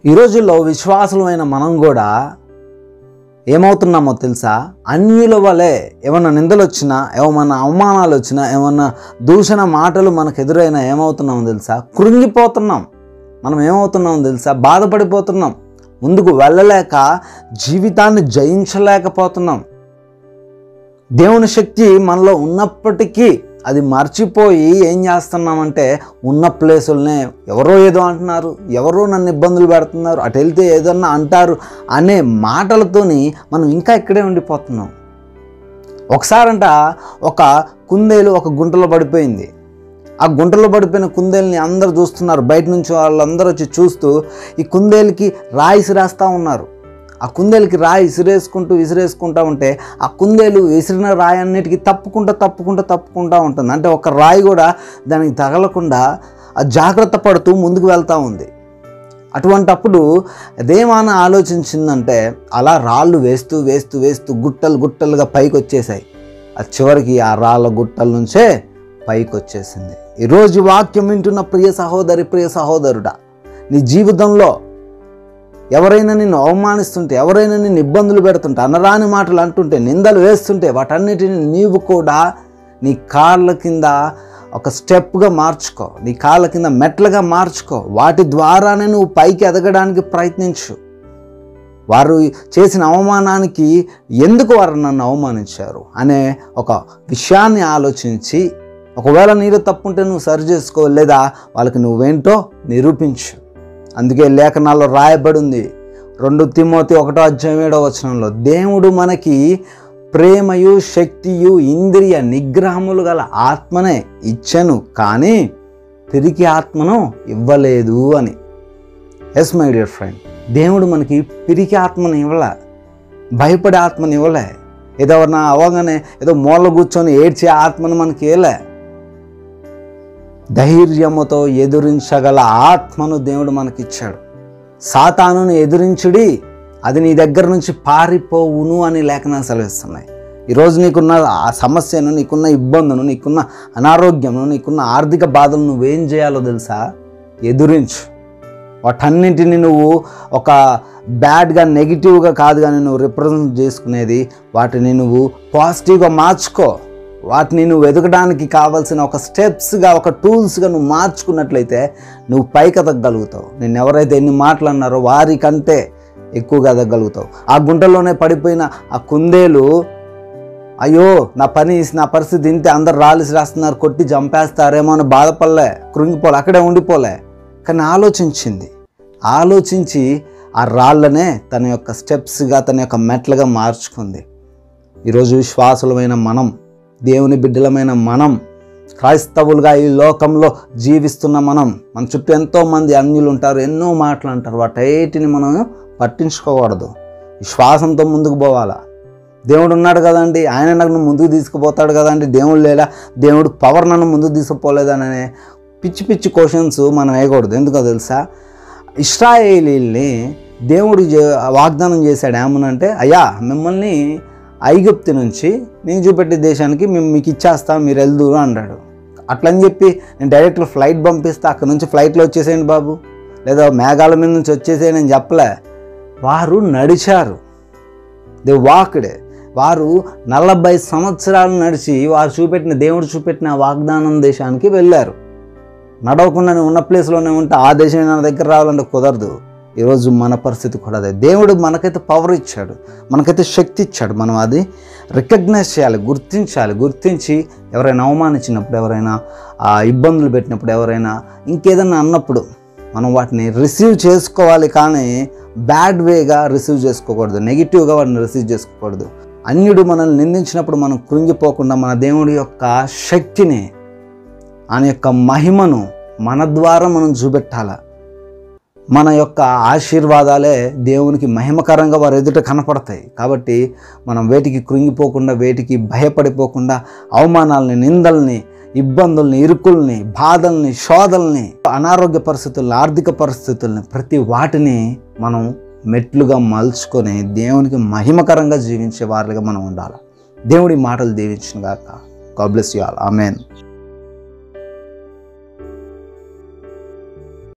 ఈ రోజుల్లో విశ్వాసులమైన మనం కూడా ఏమవుతున్నామో తెలుసా అన్యుల వలె ఏమన్నా నిందలు వచ్చినా ఏమన్నా అవమానాలు వచ్చినా ఏమన్నా దూషణ మాటలు మనకు ఎదురైనా ఏమవుతున్నామో తెలుసా కృంగిపోతున్నాం మనం ఏమవుతున్నామో తెలుసా బాధపడిపోతున్నాం ముందుకు వెళ్ళలేక జీవితాన్ని జయించలేకపోతున్నాం దేవుని శక్తి మనలో ఉన్నప్పటికీ అది మర్చిపోయి ఏం చేస్తున్నామంటే ఉన్న ప్లేసులనే ఎవరో ఏదో అంటున్నారు ఎవరో నన్ను ఇబ్బందులు పెడుతున్నారు అటు వెళ్తే ఏదన్నా అంటారు అనే మాటలతోని మనం ఇంకా ఇక్కడే ఉండిపోతున్నాం ఒకసారంట ఒక కుందేలు ఒక గుంటలో పడిపోయింది ఆ గుంటలో పడిపోయిన కుందేలుని అందరూ చూస్తున్నారు బయట నుంచి వాళ్ళందరూ వచ్చి చూస్తూ ఈ కుందేలుకి రాయిసి రాస్తూ ఉన్నారు ఆ కుందేలుకి రాయి విసిరేసుకుంటూ విసిరేసుకుంటూ ఉంటే ఆ కుందేలు విసిరిన రాయి అన్నిటికీ తప్పుకుంటూ తప్పుకుంటూ తప్పుకుంటూ ఉంటుంది అంటే ఒక రాయి కూడా దానికి తగలకుండా ఆ జాగ్రత్త పడుతూ ముందుకు వెళ్తూ ఉంది అటువంటప్పుడు అదేమాన ఆలోచించిందంటే అలా రాళ్ళు వేస్తూ వేస్తూ వేస్తూ గుట్టలు గుట్టలుగా పైకి వచ్చేసాయి అది చివరికి ఆ రాళ్ళ గుట్టల నుంచే పైకి వచ్చేసింది ఈరోజు ఈ వాక్యం వింటున్న ప్రియ సహోదరి ప్రియ సహోదరుడా నీ జీవితంలో ఎవరైనా నిన్ను అవమానిస్తుంటే ఎవరైనా నిన్ను ఇబ్బందులు పెడుతుంటే అనరాని మాటలు అంటుంటే నిందలు వేస్తుంటే వాటన్నిటిని నీవు కూడా నీ కాళ్ళ కింద ఒక స్టెప్గా మార్చుకో నీ కాళ్ళ కింద మెట్లుగా మార్చుకో వాటి ద్వారానే నువ్వు పైకి ఎదగడానికి ప్రయత్నించు వారు చేసిన అవమానానికి ఎందుకు వారు నన్ను అవమానించారు అనే ఒక విషయాన్ని ఆలోచించి ఒకవేళ నీలో తప్పుంటే నువ్వు సరి చేసుకో లేదా వాళ్ళకి నువ్వేంటో నిరూపించు అందుకే లేఖనాల్లో రాయబడి ఉంది రెండు తిమోతి ఒకటో అధ్యాయం ఏడో వచనంలో దేవుడు మనకి ప్రేమయు శక్తియు ఇంద్రియ నిగ్రహములు గల ఆత్మనే ఇచ్చను కానీ తిరిగి ఆత్మను ఇవ్వలేదు అని ఎస్ మై డియర్ ఫ్రెండ్ దేవుడు మనకి పిరికి ఆత్మని ఇవ్వలే భయపడే ఆత్మని ఇవ్వలే ఏదో నా అవగానే ఏదో మూల కూర్చొని ఏడ్చే ఆత్మను మనకి ఇవ్వలే ధైర్యముతో ఎదురించగల ఆత్మను దేవుడు మనకిచ్చాడు సాతానును ఎదురించుడి అది నీ దగ్గర నుంచి పారిపోవును అని లేఖనాలు సెలవిస్తున్నాయి ఈరోజు నీకున్న ఆ సమస్యను నీకున్న ఇబ్బందును నీకున్న అనారోగ్యమును నీకున్న ఆర్థిక బాధలు నువ్వేం చేయాలో తెలుసా ఎదురించు వాటన్నింటిని నువ్వు ఒక బ్యాడ్గా నెగిటివ్గా కాదు కానీ నువ్వు రిప్రజెంట్ చేసుకునేది వాటిని నువ్వు పాజిటివ్గా మార్చుకో వాటిని నువ్వు ఎదగడానికి కావాల్సిన ఒక స్టెప్స్గా ఒక టూల్స్గా నువ్వు మార్చుకున్నట్లయితే నువ్వు పైకి ఎదగలుగుతావు నేను ఎవరైతే ఎన్ని మాటలు అన్నారో వారికంటే ఎక్కువగా ఎదగలుగుతావు ఆ గుంటలోనే పడిపోయిన ఆ కుందేలు అయ్యో నా పని నా పరిస్థితి ఇంతే అందరు రాలిసి రాస్తున్నారు కొట్టి చంపేస్తారేమో అని బాధపడలే కృంగిపోలే అక్కడే ఉండిపోలే కానీ ఆలోచించింది ఆలోచించి ఆ రాళ్ళనే తన యొక్క స్టెప్స్గా తన యొక్క మెట్లుగా మార్చుకుంది ఈరోజు విశ్వాసులమైన మనం దేవుని బిడ్డలమైన మనం క్రైస్తవులుగా ఈ లోకంలో జీవిస్తున్న మనం మన చుట్టూ ఎంతోమంది అన్యులు ఉంటారు ఎన్నో మాటలు అంటారు వాటేటిని మనం పట్టించుకోకూడదు విశ్వాసంతో ముందుకు పోవాలా దేవుడు ఉన్నాడు కదండి ఆయన నన్ను ముందుకు తీసుకుపోతాడు కదండి దేవుడు లేదా దేవుడు పవర్ నన్ను ముందుకు తీసుకుపోలేదనే పిచ్చి పిచ్చి క్వశ్చన్స్ మనం వేయకూడదు ఎందుకో తెలుసా ఇస్రాయేలీల్ని దేవుడు చే- వాగ్దానం చేశాడు ఏమనంటే అయ్యా మిమ్మల్ని ఐగుప్తు నుంచి నేను చూపెట్టే దేశానికి మేము మీకు ఇచ్చేస్తాం మీరు వెళ్దురు అన్నాడు అట్లని చెప్పి నేను డైరెక్ట్ ఫ్లైట్ పంపిస్తే అక్కడ నుంచి ఫ్లైట్లో వచ్చేసేయండి బాబు లేదా మేఘాల మీద నుంచి వచ్చేసేయండి అని చెప్పలే వారు నడిచారు దే వాక్డ్ వారు నలభై సంవత్సరాలు నడిచి వారు చూపెట్టిన దేవుడు చూపెట్టిన వాగ్దానం దేశానికి వెళ్ళారు నడవకుండానే ఉన్న ప్లేస్లోనే ఉంటే ఆ దేశం నా దగ్గర రావాలంటే కుదరదు ఈరోజు మన పరిస్థితి కూడా అదే దేవుడు మనకైతే పవర్ ఇచ్చాడు మనకైతే శక్తి ఇచ్చాడు మనం అది రికగ్నైజ్ చేయాలి గుర్తించాలి గుర్తించి ఎవరైనా అవమానించినప్పుడు ఎవరైనా ఆ, ఇబ్బందులు పెట్టినప్పుడు ఎవరైనా ఇంకేదన్నా అన్నప్పుడు మనం వాటిని రిసీవ్ చేసుకోవాలి కానీ బ్యాడ్ వేగా రిసీవ్ చేసుకోకూడదు నెగిటివ్గా వాటిని రిసీవ్ చేసుకోకూడదు అన్యుడు మనల్ని నిందించినప్పుడు మనం కృంగిపోకుండా మన దేవుడి యొక్క శక్తిని ఆయన యొక్క మహిమను మన ద్వారా మనం చూపెట్టాల మన యొక్క ఆశీర్వాదాలే దేవునికి మహిమకరంగా వారి ఎదుట కనపడతాయి కాబట్టి మనం వేటికి కృంగిపోకుండా వేటికి భయపడిపోకుండా అవమానాలని నిందల్ని ఇబ్బందుల్ని ఇరుకుల్ని బాధల్ని శోధల్ని అనారోగ్య పరిస్థితుల్ని ఆర్థిక పరిస్థితుల్ని ప్రతి వాటిని మనం మెట్లుగా మలుచుకొని దేవునికి మహిమకరంగా జీవించే వారిగా మనం ఉండాలి దేవుడి మాటలు దీవించిన గాక God bless you all amen